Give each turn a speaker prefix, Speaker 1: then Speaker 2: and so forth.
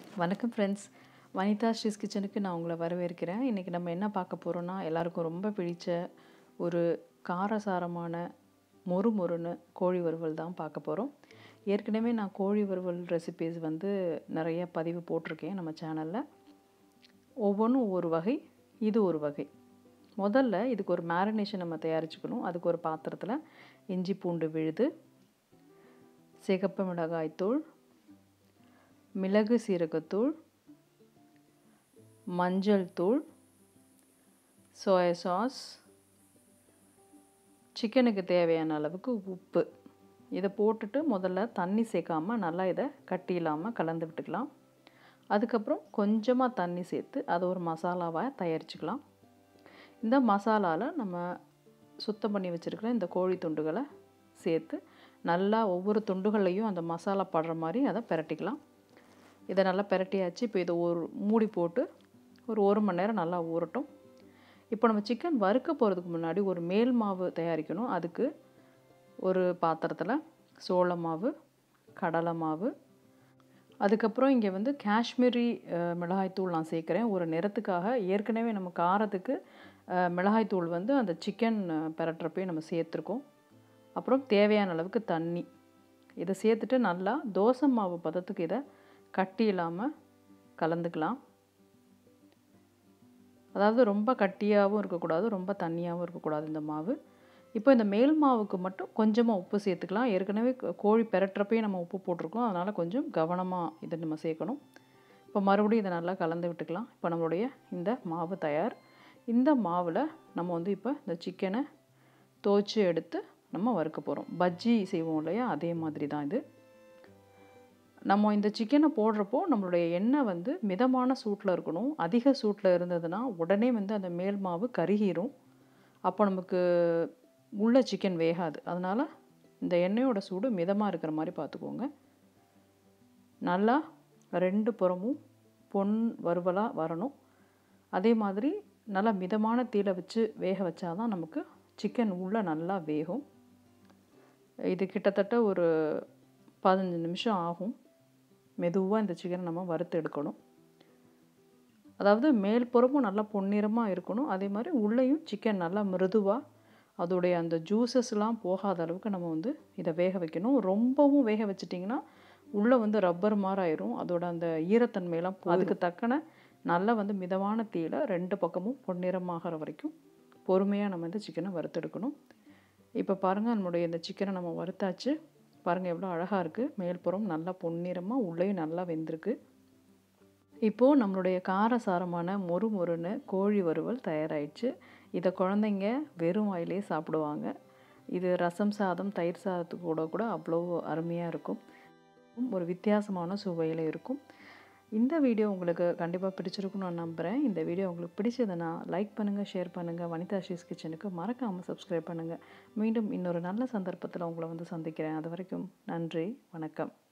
Speaker 1: வணக்கம் ஃப்ரெண்ட்ஸ் வனிதா ஸ்ரீஸ் கிச்சனுக்கு நான் உங்களை வரவேற்கிறேன் இன்றைக்கி நம்ம என்ன பார்க்க போகிறோன்னா எல்லாருக்கும் ரொம்ப பிடிச்ச ஒரு காரசாரமான மொறு மொறுன்னு கோழி வறுவல் தான் பார்க்க போகிறோம் ஏற்கனவே நான் கோழி வறுவல் ரெசிபீஸ் வந்து நிறைய பதிவு போட்டிருக்கேன் நம்ம சேனலில் ஒவ்வொன்றும் ஒவ்வொரு வகை இது ஒரு வகை முதல்ல இதுக்கு ஒரு மேரினேஷன் நம்ம தயாரிச்சுக்கணும் அதுக்கு ஒரு பாத்திரத்தில் இஞ்சி பூண்டு விழுது சிகப்பு மிளகாய்த்தூள் மிளகு சீரகத்தூள் மஞ்சள் தூள் சோயா சாஸ் சிக்கனுக்கு தேவையான அளவுக்கு உப்பு இதை போட்டுட்டு முதல்ல தண்ணி சேர்க்காம நல்லா இதை கட்டி இல்லாமல் கலந்து விட்டுக்கலாம் அதுக்கப்புறம் கொஞ்சமாக தண்ணி சேர்த்து அதை ஒரு மசாலாவாக தயாரிச்சுக்கலாம் இந்த மசாலாவில் நம்ம சுத்தம் பண்ணி வச்சுருக்கிற இந்த கோழி துண்டுகளை சேர்த்து நல்லா ஒவ்வொரு துண்டுகள்லையும் அந்த மசாலா படுற மாதிரி அதை பிரட்டிக்கலாம் இதை நல்லா பிரட்டியாச்சு இப்போ இதை ஒரு மூடி போட்டு ஒரு ஒரு மணி நேரம் நல்லா ஊறட்டும் இப்போ நம்ம சிக்கன் வறுக்க போகிறதுக்கு முன்னாடி ஒரு மேல் மாவு தயாரிக்கணும் அதுக்கு ஒரு பாத்திரத்தில் சோள மாவு கடலை மாவு அதுக்கப்புறம் இங்கே வந்து காஷ்மீரி மிளகாய்த்தூள் நான் சேர்க்குறேன் ஒரு நிறத்துக்காக ஏற்கனவே நம்ம காரத்துக்கு மிளகாய்த்தூள் வந்து அந்த சிக்கன் பெரட்டுறப்பே நம்ம சேர்த்துருக்கோம் அப்புறம் தேவையான அளவுக்கு தண்ணி இதை சேர்த்துட்டு நல்லா தோசை மாவு பதத்துக்கு இதை கட்டி இல்லாமல் கலந்துக்கலாம் அதாவது ரொம்ப கட்டியாகவும் இருக்கக்கூடாது ரொம்ப தண்ணியாகவும் இருக்கக்கூடாது இந்த மாவு இப்போ இந்த மேல் மாவுக்கு மட்டும் கொஞ்சமாக உப்பு சேர்த்துக்கலாம் ஏற்கனவே கோழி பெரட்டுறப்பே நம்ம உப்பு போட்டிருக்கோம் அதனால் கொஞ்சம் கவனமாக இதை நம்ம சேர்க்கணும் இப்போ மறுபடியும் இதை நல்லா கலந்து விட்டுக்கலாம் இப்போ நம்மளுடைய இந்த மாவு தயார் இந்த மாவில் நம்ம வந்து இப்போ இந்த சிக்கனை தோய்ச்சி எடுத்து நம்ம வறுக்க போகிறோம் பஜ்ஜி செய்வோம் இல்லையா அதே மாதிரி தான் இது நம்ம இந்த சிக்கனை போடுறப்போ நம்மளுடைய எண்ணெய் வந்து மிதமான சூட்டில் இருக்கணும் அதிக சூட்டில் இருந்ததுன்னா உடனே வந்து அந்த மேல் மாவு கருகிரும் அப்போ நமக்கு உள்ள சிக்கன் வேகாது அதனால் இந்த எண்ணெயோட சூடு மிதமாக இருக்கிற மாதிரி பார்த்துக்கோங்க நல்லா ரெண்டு புறமும் பொன் வறுவலாக வரணும் அதே மாதிரி நல்லா மிதமான தீயில வச்சு வேக வச்சா தான் நமக்கு சிக்கன் உள்ளே நல்லா வேகும் இது கிட்டத்தட்ட ஒரு பதினஞ்சு நிமிஷம் ஆகும் மெதுவாக இந்த சிக்கனை நம்ம வறுத்து எடுக்கணும் அதாவது மேல் புறமும் நல்லா பொன்னிறமாக இருக்கணும் அதே மாதிரி உள்ளேயும் சிக்கன் நல்லா மிருதுவாக அதோடைய அந்த ஜூஸஸ்லாம் போகாத அளவுக்கு நம்ம வந்து இதை வேக வைக்கணும் ரொம்பவும் வேக வச்சிட்டிங்கன்னா உள்ளே வந்து ரப்பர் மாதிரி ஆயிரும் அதோட அந்த ஈரத்தன்மையெல்லாம் அதுக்கு தக்கன நல்லா வந்து மிதமான தீயில ரெண்டு பக்கமும் பொன்னிறமாகிற வரைக்கும் பொறுமையாக நம்ம இந்த சிக்கனை வறுத்தெடுக்கணும் இப்போ பாருங்கள் நம்மளுடைய இந்த சிக்கனை நம்ம வறுத்தாச்சு பாருங்கள் எவ்வளோ அழகாக இருக்குது மேல்புறம் நல்லா பொன்னிறமாக உள்ளேயும் நல்லா வெந்திருக்கு இப்போது நம்மளுடைய காரசாரமான மொறு மொறுன்னு கோழி வறுவல் தயாராகிடுச்சு இதை குழந்தைங்க வெறும் வாயிலே சாப்பிடுவாங்க இது ரசம் சாதம் தயிர் சாதத்துக்கு கூட கூட அவ்வளோ அருமையாக இருக்கும் ஒரு வித்தியாசமான சுவையில் இருக்கும் இந்த வீடியோ உங்களுக்கு கண்டிப்பாக பிடிச்சிருக்குன்னு நான் நம்புகிறேன் இந்த வீடியோ உங்களுக்கு பிடிச்சதுன்னா லைக் பண்ணுங்கள் ஷேர் பண்ணுங்கள் வனிதா ஷீஸ் கிச்சனுக்கு மறக்காமல் சப்ஸ்கிரைப் பண்ணுங்கள் மீண்டும் இன்னொரு நல்ல சந்தர்ப்பத்தில் உங்களை வந்து சந்திக்கிறேன் அது வரைக்கும் நன்றி வணக்கம்